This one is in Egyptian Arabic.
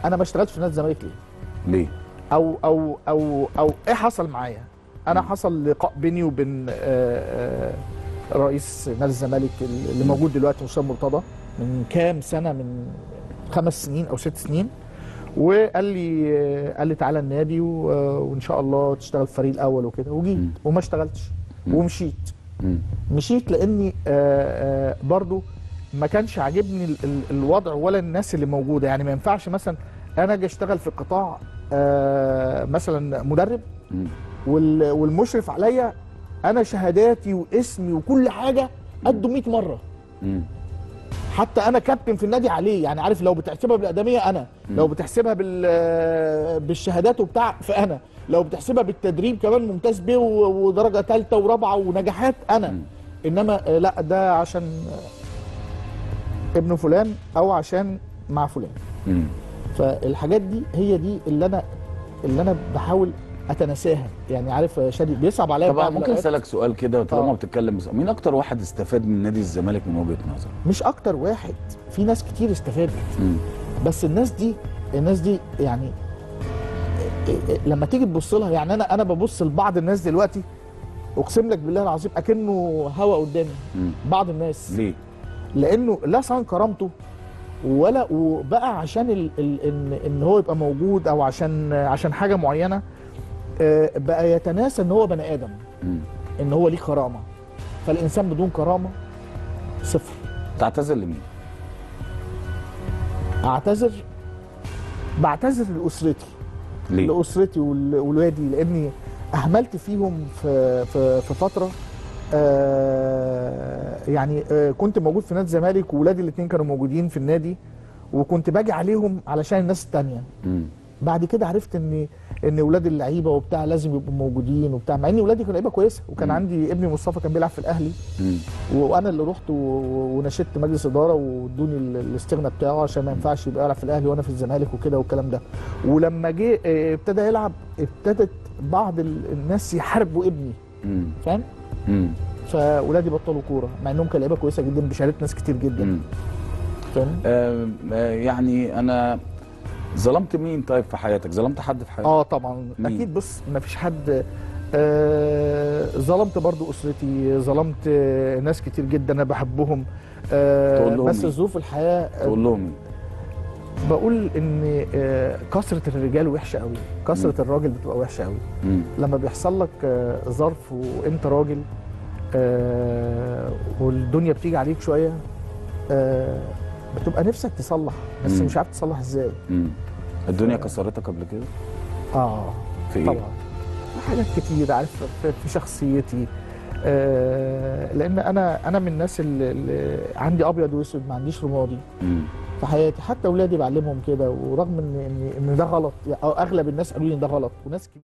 انا ما اشتغلتش في نادي الزمالك ليه ليه؟ او او او او ايه حصل معايا انا حصل لقاء بيني وبين آه، آه، رئيس نادي الزمالك اللي موجود دلوقتي مصطفى مرتضى من كام سنه من خمس سنين او ست سنين وقال لي آه، قال لي تعالى النادي و- آه، وان شاء الله تشتغل في الفريق الاول وكده وجيت مم. وما اشتغلتش مم. ومشيت مم. مشيت لاني آه، آه، برضو ما كانش عاجبني ال- ال- الوضع ولا الناس اللي موجوده يعني ما ينفعش مثلا انا اجي اشتغل في قطاع آه، مثلا مدرب مم. وال- والمشرف عليا انا شهاداتي واسمي وكل حاجه قده 100 مره مم. حتى انا كابتن في النادي عليه يعني عارف لو بتحسبها بالاقدميه انا لو بتحسبها بال بالشهادات وبتاع فانا لو بتحسبها بالتدريب كمان ممتاز بيه و- ودرجه ثالثه ورابعه ونجاحات انا مم. انما آه، لا ده عشان آه، ابن فلان او عشان مع فلان مم. فالحاجات دي هي دي اللي انا اللي انا بحاول اتناساها يعني عارف يا شادي بيصعب عليا طبعا بعض ممكن الأوقات. اسالك سؤال كده طالما آه. بتتكلم بس مين اكتر واحد استفاد من نادي الزمالك من وجهه نظرك؟ مش اكتر واحد في ناس كتير استفادت مم. بس الناس دي الناس دي يعني إيه- إيه- لما تيجي تبص لها يعني انا انا ببص لبعض الناس دلوقتي اقسم لك بالله العظيم اكنه هوا قدامي مم. بعض الناس ليه؟ لانه لا صان كرامته ولا وبقى عشان ال ال ان ان هو يبقى موجود او عشان عشان حاجه معينه آه، بقى يتناسى ان هو بني ادم مم. ان هو ليه كرامه فالانسان بدون كرامه صفر تعتذر لمين؟ اعتذر بعتذر لاسرتي ليه؟ لاسرتي وال- وولادي لاني اهملت فيهم في في, في فتره آه يعني آه كنت موجود في نادي الزمالك وولادي الاثنين كانوا موجودين في النادي وكنت باجي عليهم علشان الناس التانية مم. بعد كده عرفت ان ان ولاد اللعيبه وبتاع لازم يبقوا موجودين وبتاع مع ان ولادي كانوا لعيبه كويسه وكان مم. عندي ابني مصطفى كان بيلعب في الاهلي مم. وانا اللي رحت و- و- ونشدت مجلس اداره وادوني ال- الاستغنى بتاعه عشان ما ينفعش يبقى يلعب في الاهلي وانا في الزمالك وكده والكلام ده ولما جه آه، ابتدى يلعب ابتدت بعض ال- الناس يحاربوا ابني مم. فاهم مم. فاولادي بطلوا كوره مع انهم كانوا لعيبه كويسه جدا بشهاده ناس كتير جدا مم. فاهم آه آه، يعني انا ظلمت مين طيب في حياتك؟ ظلمت حد في حياتك؟ اه طبعا مين؟ اكيد بص ما فيش حد آه ظلمت برضو اسرتي ظلمت آه ناس كتير جدا انا بحبهم آه تقول لهم بس إيه؟ ظروف الحياه آه، تقول لهم مين؟ بقول ان آه، كثره الرجال وحشه قوي كثره الراجل بتبقى وحشه قوي مم. لما بيحصل لك آه، ظرف وانت راجل آه، والدنيا بتيجي عليك شويه آه، بتبقى نفسك تصلح بس مم. مش عارف تصلح ازاي مم. الدنيا كسرتك قبل كده؟ اه في ايه؟ طبعا حاجات كتير عارف في- في شخصيتي آه لان انا انا من الناس اللي, اللي عندي ابيض واسود ما عنديش رمادي مم. في حياتي حتى اولادي بعلمهم كده ورغم ان ان إن ده غلط يعني أو اغلب الناس قالوا لي ان ده غلط وناس كتير